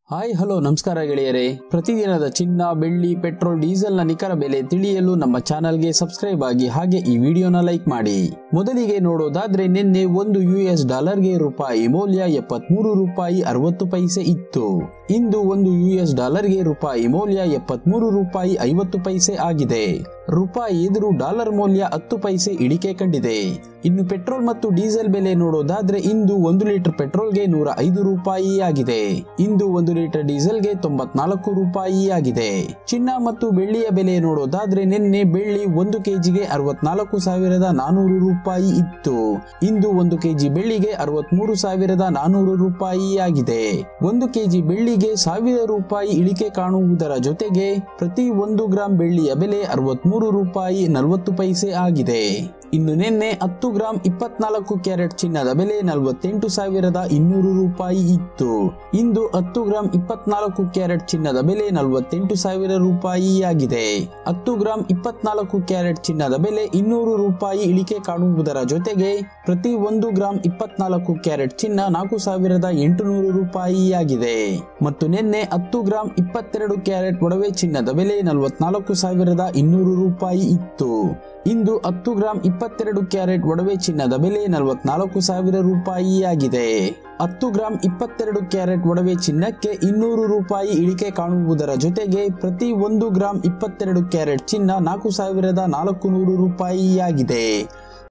hi hello ನಮಸ್ಕಾರ ಗೆಳೆಯರೇ ಪ್ರತಿದಿನದ ಚಿನ್ನ ಬೆಳ್ಳಿ ಪೆಟ್ರೋಲ್ ಡೀಸೆಲ್ನ ನಿಖರ ಬೆಲೆ ತಿಳಿಯಲು ನಮ್ಮ ಚಾನಲ್ಗೆ ಸಬ್ಸ್ಕ್ರೈಬ್ ಆಗಿ ಹಾಗೆ ಈ ವಿಡಿಯೋನ ಲೈಕ್ ಮಾಡಿ ಮೊದಲಿಗೆ ನೋಡೋದಾದ್ರೆ ನಿನ್ನೆ ಒಂದು ಯು ಎಸ್ ಡಾಲರ್ಗೆ ರೂಪಾಯಿ ಮೌಲ್ಯ ಎಪ್ಪತ್ಮೂರು ರೂಪಾಯಿ ಅರವತ್ತು ಪೈಸೆ ಇತ್ತು ಇಂದು ಒಂದು ಯು ಎಸ್ ಡಾಲರ್ಗೆ ರೂಪಾಯಿ ಮೌಲ್ಯ ಎಪ್ಪತ್ಮೂರು ರೂಪಾಯಿ ಐವತ್ತು ಪೈಸೆ ಆಗಿದೆ ರೂಪಾಯಿ ಎದುರು ಡಾಲರ್ ಮೌಲ್ಯ ಹತ್ತು ಪೈಸೆ ಇಳಿಕೆ ಕಂಡಿದೆ ಇನ್ನು ಪೆಟ್ರೋಲ್ ಮತ್ತು ಡೀಸೆಲ್ ಬೆಲೆ ನೋಡೋದಾದ್ರೆ ಇಂದು ಒಂದು ಲೀಟರ್ ಪೆಟ್ರೋಲ್ಗೆ ನೂರ ಐದು ರೂಪಾಯಿ ಆಗಿದೆ ಇಂದು ಒಂದು ಲೀಟರ್ ಡೀಸೆಲ್ಗೆ ತೊಂಬತ್ನಾಲ್ಕು ರೂಪಾಯಿ ಆಗಿದೆ ಚಿನ್ನ ಮತ್ತು ಬೆಳ್ಳಿಯ ಬೆಲೆ ನೋಡೋದಾದ್ರೆ ನಿನ್ನೆ ಬೆಳ್ಳಿ ಒಂದು ಕೆಜಿಗೆ ಅರವತ್ನಾಲ್ಕು ಸಾವಿರದ ನಾನೂರು ರೂಪಾಯಿ ಇತ್ತು ಇಂದು ಒಂದು ಕೆಜಿ ಬೆಳ್ಳಿಗೆ ಅರವತ್ಮೂರು ಸಾವಿರದ ನಾನೂರು ರೂಪಾಯಿ ಆಗಿದೆ ಒಂದು ಕೆಜಿ ಬೆಳ್ಳಿಗೆ ಸಾವಿರ ರೂಪಾಯಿ ಇಳಿಕೆ ಕಾಣುವುದರ ಜೊತೆಗೆ ಪ್ರತಿ ಒಂದು ಗ್ರಾಂ ಬೆಳ್ಳಿಯ ಬೆಲೆ ಅರವತ್ಮೂರು ರೂಪಾಯಿ ನಲವತ್ತು ಪೈಸೆ ಆಗಿದೆ ಇನ್ನು ನಿನ್ನೆ ಹತ್ತು ಗ್ರಾಂ ಇಪ್ಪತ್ನಾಲ್ಕು ಕ್ಯಾರೆಟ್ ಚಿನ್ನದ ಬೆಲೆ ನಲವತ್ತೆಂಟು ಸಾವಿರದ ಇನ್ನೂರು ರೂಪಾಯಿ ಇತ್ತು ಇಂದು ಹತ್ತು ಗ್ರಾಂ ಇಪ್ಪತ್ನಾಲ್ಕು ಕ್ಯಾರೆಟ್ ಚಿನ್ನದ ಬೆಲೆ ನಲವತ್ತೆಂಟು ಸಾವಿರ ರೂಪಾಯಿ ಆಗಿದೆ ಹತ್ತು ಗ್ರಾಂ ಇಪ್ಪತ್ನಾಲ್ಕು ಕ್ಯಾರೆಟ್ ಚಿನ್ನದ ಬೆಲೆ ಇನ್ನೂರು ರೂಪಾಯಿ ಇಳಿಕೆ ಕಾಣುವುದರ ಜೊತೆಗೆ ಪ್ರತಿ ಒಂದು ಗ್ರಾಂ ಇಪ್ಪತ್ನಾಲ್ಕು ಕ್ಯಾರೆಟ್ ಚಿನ್ನ ನಾಲ್ಕು ಸಾವಿರದ ಎಂಟುನೂರು ರೂಪಾಯಿ ಆಗಿದೆ ಮತ್ತು ನಿನ್ನೆ ಹತ್ತು ಗ್ರಾಂ ಇಪ್ಪತ್ತೆರಡು ಕ್ಯಾರೆಟ್ ಒಡವೆ ಚಿನ್ನದ ಬೆಲೆ ನಲವತ್ನಾಲ್ಕು ಸಾವಿರದ ಇನ್ನೂರು ರೂಪಾಯಿ ಇತ್ತು ಇಂದು ಹತ್ತು ಗ್ರಾಂ ಇಪ್ಪತ್ತೆರಡು ಕ್ಯಾರೆಟ್ ಒಡವೆ ಚಿನ್ನದ ಬೆಲೆ ನಲವತ್ನಾಲ್ಕು ಸಾವಿರ ರೂಪಾಯಿ ಆಗಿದೆ ಹತ್ತು ಗ್ರಾಂ ಇಪ್ಪತ್ತೆರಡು ಕ್ಯಾರೆಟ್ ಒಡವೆ ಚಿನ್ನಕ್ಕೆ ಇನ್ನೂರು ರೂಪಾಯಿ ಇಳಿಕೆ ಕಾಣುವುದರ ಜೊತೆಗೆ ಪ್ರತಿ ಒಂದು ಗ್ರಾಂ ಇಪ್ಪತ್ತೆರಡು ಕ್ಯಾರೆಟ್ ಚಿನ್ನ ನಾಲ್ಕು ಸಾವಿರದ ನಾಲ್ಕು ನೂರು ರೂಪಾಯಿ ಆಗಿದೆ